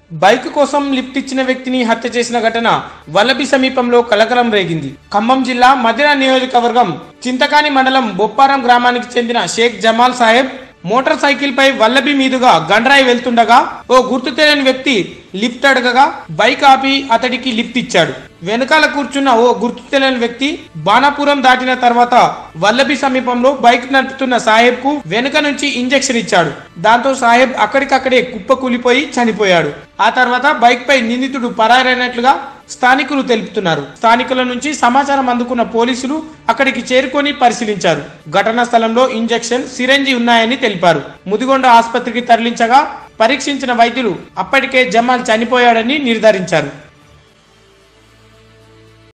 bike కోసం lift ఇచ్చిన వ్యక్తిని హత్య చేసిన ఘటన వల్లభి సమీపంలో కలకలం రేగింది ఖమ్మం జిల్లా మదిరా నియోజకవర్గం చింతకాని మండలం బొప్పారం గ్రామానికి చెందిన షేక్ జమాల్ సాహెబ్ మోటార్ సైకిల్ పై వల్లభి మీదుగా గండ్రాయి వెళ్తుండగా ఓ గుర్తు తెలియని వ్యక్తి లిఫ్ట్ అడగగా బైక్ ఆపి అతడికి లిఫ్ట్ ఇచ్చాడు వెనకాల కూర్చున్న ఓ గుర్తు తెలియని వ్యక్తి బాణాపురం దాటిన తర్వాత వల్లభి సమీపంలో బైక్ నడుపుతున్న సాహెబ్ కు వెనుక నుంచి ఇంజెక్షన్ ఇచ్చాడు దాంతో సాహెబ్ అక్కడికక్కడే కుప్ప కూలిపోయి చనిపోయాడు ఆ తర్వాత బైక్ పై నిందితుడు పరారైనట్లుగా స్థానికులు తెలుపుతున్నారు స్థానికుల నుంచి సమాచారం అందుకున్న పోలీసులు అక్కడికి చేరుకొని పరిశీలించారు ఘటనా స్థలంలో ఇంజెక్షన్ సిరంజి ఉన్నాయని తెలిపారు ముదిగొండ ఆసుపత్రికి తరలించగా పరీక్షించిన వైద్యులు అప్పటికే జమాల్ చనిపోయాడని నిర్ధారించారు